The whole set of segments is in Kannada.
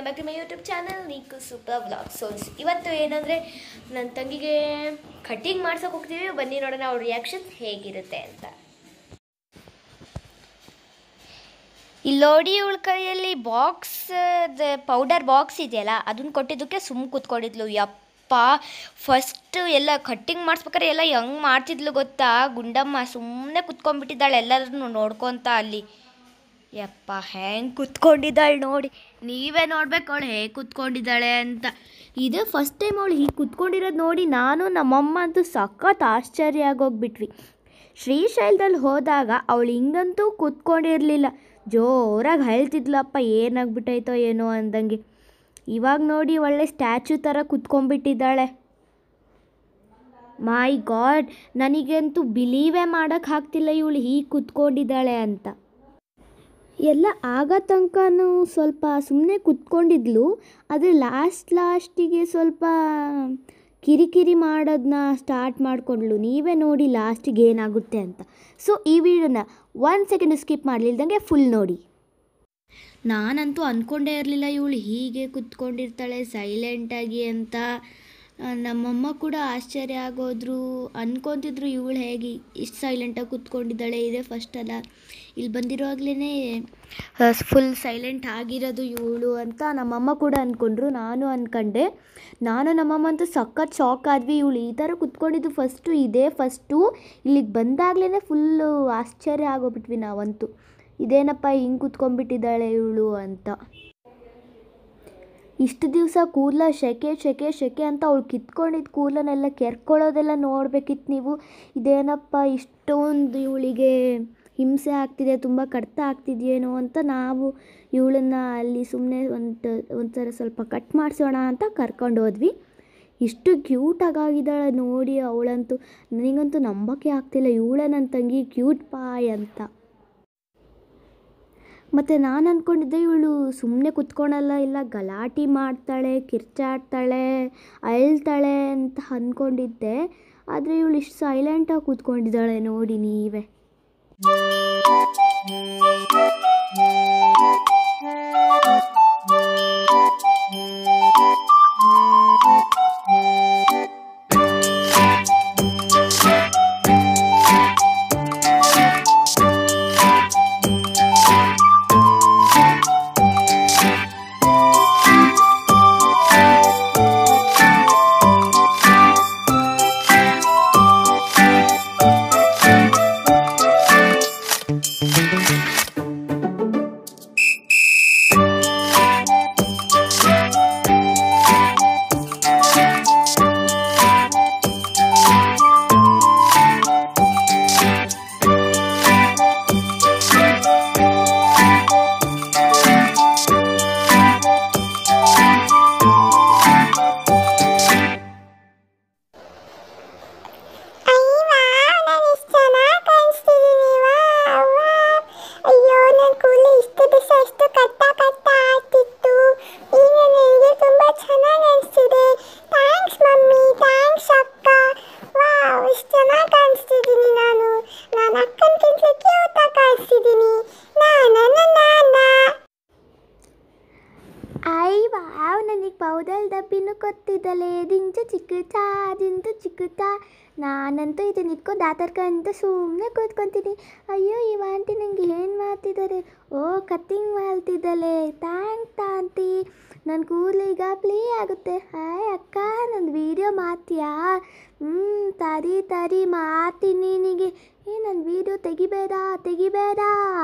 Back to my YouTube channel ನೀಕು ಸೂಪರ್ ವ್ಲಾಗ್ ಸೋನ್ಸ್ ಇವತ್ತು ಏನಂದರೆ ನನ್ನ ತಂಗಿಗೆ ಕಟಿಂಗ್ ಮಾಡ್ಸೋಕೆ ಹೋಗ್ತೀವಿ ಬನ್ನಿ ನೋಡೋಣ ಅವ್ರ ರಿಯಾಕ್ಷನ್ ಹೇಗಿರುತ್ತೆ ಅಂತ ಇಲ್ಲಿ ನೋಡಿ ಇವಳ ಕೈಯಲ್ಲಿ ಬಾಕ್ಸ್ ಪೌಡರ್ ಬಾಕ್ಸ್ ಇದೆಯಲ್ಲ ಅದನ್ನ ಕೊಟ್ಟಿದ್ದಕ್ಕೆ ಸುಮ್ಮ ಕೂತ್ಕೊಂಡಿದ್ಲು ಯಪ್ಪ ಫಸ್ಟ್ ಎಲ್ಲ ಕಟ್ಟಿಂಗ್ ಮಾಡಿಸ್ಬೇಕಾದ್ರೆ ಎಲ್ಲ ಹೆಂಗೆ ಮಾಡ್ತಿದ್ಲು ಗೊತ್ತಾ ಗುಂಡಮ್ಮ ಸುಮ್ಮನೆ ಕುತ್ಕೊಂಡ್ಬಿಟ್ಟಿದ್ದಾಳೆ ಎಲ್ಲರನ್ನು ನೋಡ್ಕೊತ ಅಲ್ಲಿ ಯಪ್ಪ ಹೆಂಗೆ ಕುತ್ಕೊಂಡಿದ್ದಾಳೆ ನೋಡಿ ನೀವೇ ನೋಡ್ಬೇಕು ಅವಳು ಹೇಗೆ ಕುತ್ಕೊಂಡಿದ್ದಾಳೆ ಅಂತ ಇದು ಫಸ್ಟ್ ಟೈಮ್ ಅವಳು ಹೀಗೆ ಕುತ್ಕೊಂಡಿರೋದು ನೋಡಿ ನಾನು ನಮ್ಮಮ್ಮ ಅಂತೂ ಸಖತ್ ಆಶ್ಚರ್ಯ ಆಗೋಗ್ಬಿಟ್ವಿ ಶ್ರೀಶೈಲದಲ್ಲಿ ಹೋದಾಗ ಅವಳು ಹಿಂಗಂತೂ ಕುತ್ಕೊಂಡಿರಲಿಲ್ಲ ಜೋರಾಗಿ ಹೇಳ್ತಿದ್ಲಪ್ಪ ಏನಾಗ್ಬಿಟ್ಟೈತೋ ಏನೋ ಅಂದಂಗೆ ಇವಾಗ ನೋಡಿ ಒಳ್ಳೆ ಸ್ಟ್ಯಾಚು ಥರ ಕುತ್ಕೊಂಡ್ಬಿಟ್ಟಿದ್ದಾಳೆ ಮೈ ಗಾಡ್ ನನಗಂತೂ ಬಿಲೀವೇ ಮಾಡೋಕ್ಕೆ ಆಗ್ತಿಲ್ಲ ಇವಳು ಹೀಗೆ ಕುತ್ಕೊಂಡಿದ್ದಾಳೆ ಅಂತ ಎಲ್ಲ ಆಗ ತನಕನೂ ಸ್ವಲ್ಪ ಸುಮ್ಮನೆ ಕುತ್ಕೊಂಡಿದ್ಲು ಆದರೆ ಲಾಸ್ಟ್ ಲಾಸ್ಟಿಗೆ ಸ್ವಲ್ಪ ಕಿರಿಕಿರಿ ಮಾಡೋದನ್ನ ಸ್ಟಾರ್ಟ್ ಮಾಡಿಕೊಂಡ್ಲು ನೀವೇ ನೋಡಿ ಲಾಸ್ಟಿಗೆ ಏನಾಗುತ್ತೆ ಅಂತ ಸೊ ಈ ವಿಡಿಯೋನ ಒನ್ ಸೆಕೆಂಡ್ ಸ್ಕಿಪ್ ಮಾಡಲಿಲ್ದಂಗೆ ಫುಲ್ ನೋಡಿ ನಾನಂತೂ ಅಂದ್ಕೊಂಡೇ ಇರಲಿಲ್ಲ ಇವಳು ಹೀಗೆ ಕುತ್ಕೊಂಡಿರ್ತಾಳೆ ಸೈಲೆಂಟಾಗಿ ಅಂತ ಆ, ನಮ್ಮಮ್ಮ ಕೂಡ ಆಶ್ಚರ್ಯ ಆಗೋದ್ರು ಅನ್ಕೊತಿದ್ರು ಇವಳು ಹೇಗೆ ಇಷ್ಟು ಸೈಲೆಂಟಾಗಿ ಕುತ್ಕೊಂಡಿದ್ದಾಳೆ ಇದೇ ಫಸ್ಟ್ ಅಲ್ಲ ಇಲ್ಲಿ ಬಂದಿರೋವಾಗಲೇ ಫುಲ್ ಸೈಲೆಂಟ್ ಆಗಿರೋದು ಇವಳು ಅಂತ ನಮ್ಮಮ್ಮ ಕೂಡ ಅಂದ್ಕೊಂಡ್ರು ನಾನು ಅಂದ್ಕೊಂಡೆ ನಾನು ನಮ್ಮಮ್ಮ ಅಂತೂ ಸಖತ್ ಶಾಕ್ ಆದ್ವಿ ಇವಳು ಈ ಥರ ಕುತ್ಕೊಂಡಿದ್ದು ಫಸ್ಟು ಇದೇ ಫಸ್ಟು ಇಲ್ಲಿಗೆ ಬಂದಾಗಲೇ ಫುಲ್ಲು ಆಶ್ಚರ್ಯ ಆಗೋಗ್ಬಿಟ್ವಿ ನಾವಂತೂ ಇದೇನಪ್ಪ ಹಿಂಗೆ ಕುತ್ಕೊಂಡ್ಬಿಟ್ಟಿದ್ದಾಳೆ ಇವಳು ಅಂತ ಇಷ್ಟು ದಿವಸ ಕೂದಲ ಶೆಕೆ ಶೆಕೆ ಶೆಕೆ ಅಂತ ಅವಳು ಕಿತ್ಕೊಂಡಿದ್ದ ಕೂದಲನ್ನೆಲ್ಲ ಕೆರ್ಕೊಳ್ಳೋದೆಲ್ಲ ನೋಡ್ಬೇಕಿತ್ತು ನೀವು ಇದೇನಪ್ಪ ಇಷ್ಟೊಂದು ಇವಳಿಗೆ ಹಿಂಸೆ ಆಗ್ತಿದೆ ತುಂಬ ಕಡ್ತ ಆಗ್ತಿದೆಯೇನೋ ಅಂತ ನಾವು ಇವಳನ್ನ ಅಲ್ಲಿ ಸುಮ್ಮನೆ ಒಂದು ಒಂಥರ ಸ್ವಲ್ಪ ಕಟ್ ಮಾಡಿಸೋಣ ಅಂತ ಕರ್ಕೊಂಡು ಹೋದ್ವಿ ಇಷ್ಟು ಕ್ಯೂಟಾಗಿದ್ದಾಳೆ ನೋಡಿ ಅವಳಂತೂ ನನಗಂತೂ ನಂಬೋಕ್ಕೆ ಆಗ್ತಿಲ್ಲ ಇವಳೇ ನನ್ನ ತಂಗಿ ಕ್ಯೂಟ್ ಪಾಯ್ ಅಂತ ಮತ್ತು ನಾನು ಅಂದ್ಕೊಂಡಿದ್ದೆ ಇವಳು ಸುಮ್ಮನೆ ಕುತ್ಕೊಳಲ್ಲ ಇಲ್ಲ ಗಲಾಟೆ ಮಾಡ್ತಾಳೆ ಕಿರ್ಚಾಡ್ತಾಳೆ ಅಳ್ತಾಳೆ ಅಂತ ಅಂದ್ಕೊಂಡಿದ್ದೆ ಆದರೆ ಇವಳು ಇಷ್ಟು ಸೈಲೆಂಟಾಗಿ ಕೂತ್ಕೊಂಡಿದ್ದಾಳೆ ನೋಡಿ ನೀವೇ ಅಯ್ಯವ್ವ, ನಾನ್ ಎಷ್ಟ್ ಚೆನ್ನಾಗ್ ಕಾಣಿಸ್ತಿದೀನಿ, ವಾವ್, ವಾವ್. ಅಯ್ಯೋ ನನ್ ಕೂದಲು ಇಷ್ಟು ದಿವಸ ಎಷ್ಟು ಕಟ್ಟ ಕಟ್ಟ ಆಗ್ತಿತ್ತು ಈಗ ನನಗೆ ತುಂಬಾ ಚೆನ್ನಾಗ್ ಅನಿಸ್ತಿದೆ ಥ್ಯಾಂಕ್ಸ್ ಮಮ್ಮಿ ಥ್ಯಾಂಕ್ಸ್ ಅಕ್ಕ ವಾವ್ ಇಷ್ಟು ಚೆನ್ನಾಗ್ ಕಾಣಿಸ್ತಿದ್ದೀನಿ ನಾನು ನಾನು ಅಕ್ಕನ್ಕಿಂತ ಕ್ಯೂಟ್ ಆಗಿ ಕಾಣಿಸ್ತಿದ್ದೀನಿ ನಾನ ನಾನ ಐ ವಾವ್ ನನಗೆ ಪೌಡರ್ ಡಬ್ಬಿನೂ ಕೊಟ್ಟಿದ್ದಲೆ ದಿಂಚು ಚಿಕ್ಕುತಾ ದಿಂಚು ಚಿಕ್ಕುತಾ ನಾನಂತೂ ಇದನ್ನ ಇಟ್ಕೊಂಡು ಆತರ್ಕಂತ ಸುಮ್ಮನೆ ಕೂತ್ಕೊತೀನಿ ಅಯ್ಯೋ ಈ ಆಂಟಿ ನನಗೆ ಏನು ಮಾಡ್ತಿದ್ದಾರೆ ಓ ಕಟ್ಟಿಂಗ್ ಮಾಡ್ತಿದ್ದಲೆ ಥ್ಯಾಂಕ್ ಆಂಟಿ ನನ್ನ ಕೂದಲು ಈಗ ಪ್ಲೇ ಆಗುತ್ತೆ ಹಾಯ್ ಅಕ್ಕ ನನ್ನ ವೀಡಿಯೋ ಮಾಡ್ತೀಯಾ ಹ್ಞೂ ತರಿ ತರಿ ಮಾಡ್ತೀನಿ ನಿನಗೆ ಏ ನನ್ನ ವೀಡಿಯೋ ತೆಗಿಬೇಡ ತೆಗಿಬೇಡ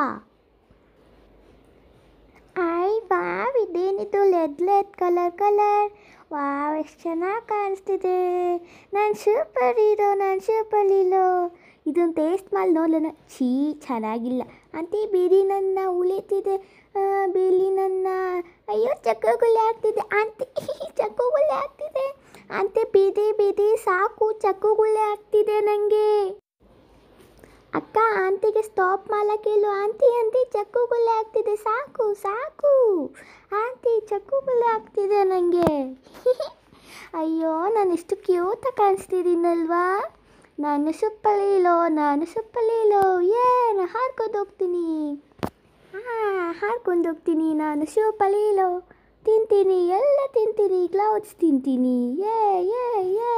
ಐ ವಾವ್ ಇದೇನಿದು LED LED colour colour wow ಎಷ್ಟು ಚೆನ್ನಾಗಿ ಕಾಣಿಸ್ತಿದೆ ನಾನು ಸೂಪರ್ ಹೀರೋ ನಾನು ಸೂಪರ್ ಹೀರೋ ಇದೊಂದು ಟೇಸ್ಟ್ ಮಾಡಿ ನೋಡೋಣ ಛೀ ಚೆನ್ನಾಗಿಲ್ಲ ಅಂತೆ ಬಿರಿ ನನ್ನ ಉಳಿತಿದೆ ಬಿಳಿ ನನ್ನ ಅಯ್ಯೋ ಚಕ್ಕಗುಳ್ಳೆ ಆಗ್ತಿದೆ ಅಂತೆ ಚಕ್ಕುಗುಳ್ಳೆ ಆಗ್ತಿದೆ ಅಂತೆ ಬಿದಿ ಬಿದಿ ಸಾಕು ಚಕ್ಕುಗುಳ್ಳೆ ಆಗ್ತಿದೆ ನನಗೆ ಅಕ್ಕ ಆಂಟಿಗೆ ಸ್ಟಾಪ್ ಮಾಡಕ್ಕೆ ಹೇಳು ಆಂಟಿ ಆಂಟಿ ಚಕ್ಕುಗುಳ್ಳೆ ಆಗ್ತಿದೆ ಸಾಕು ಸಾಕು ಆಂಟಿ ಚಕ್ಕುಗುಳ್ಳೆ ಆಗ್ತಿದೆ ನನಗೆ ಅಯ್ಯೋ ನಾನು ಎಷ್ಟು ಕ್ಯೂಟಾಗಿ ಕಾಣಿಸ್ತಿದ್ದೀನಲ್ವಾ ನಾನು ಸುಪ್ಪಲೀಲೋ ನಾನು ಸುಪ್ಪಲೀಲೋ ಏ ನಾನು ಹಾಡ್ಕೊಂಡು ಹೋಗ್ತೀನಿ ಹಾಂ ಹಾಡ್ಕೊಂಡು ಹೋಗ್ತೀನಿ ನಾನು ಸುಪ್ಪಲೀಲೋ ತಿಂತೀನಿ ಎಲ್ಲ ತಿಂತೀನಿ ಕ್ಲೌಡ್ಸ್ ತಿಂತೀನಿ ಯೇ ಯೇ ಯೇ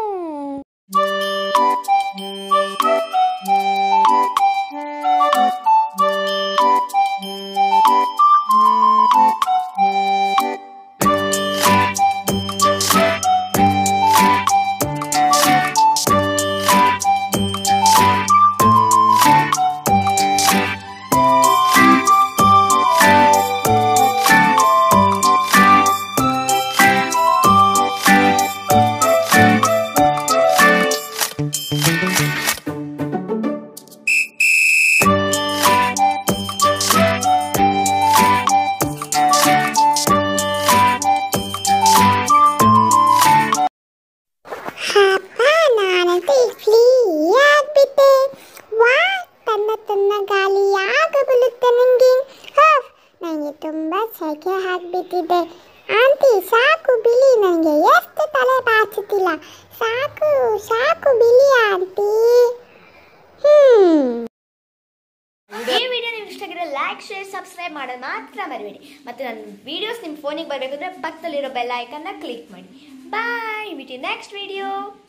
ಹಬ್ಬ ನಾನಂತೂ ಈಗ ಫ್ರೀ ಆಗ್ಬಿಟ್ಟೆ ವಾ ತನ್ನ ತನ್ನ ಗಾಳಿ ಯಾಗ ಬರುತ್ತೆ ನನಗೆ ನನಗೆ ತುಂಬ ಸೆಕೆ ಆಗ್ಬಿಟ್ಟಿದೆ ಆಂಟಿ ಸಾಕು ಬಿಳಿ ನನಗೆ ಎಷ್ಟು ತಲೆ ಬಾಚುತ್ತಿಲ್ಲ ಸಾಕು ಸಾಕು ಬಿಳಿ ಆಂಟಿ ಹ್ಮ್ ಈ ವಿಡಿಯೋ ನಿಮ್ಗೆ ಇಷ್ಟ ಆಗಿದ್ರೆ ಲೈಕ್ ಶೇರ್ ಸಬ್ಸ್ಕ್ರೈಬ್ ಮಾಡೋದು ಮಾತ್ರ ಮರಿಬೇಡಿ ಮತ್ತು ನನ್ನ ವಿಡಿಯೋಸ್ ನಿಮ್ಮ ಫೋನಿಗೆ ಬರಬೇಕಂದ್ರೆ ಪಕ್ಕದಲ್ಲಿರೋ ಬೆಲ್ ಐಕನ್ನ ಕ್ಲಿಕ್ ಮಾಡಿ ಬಾಯ್ ವಿಟಿ ನೆಕ್ಸ್ಟ್ ವಿಡಿಯೋ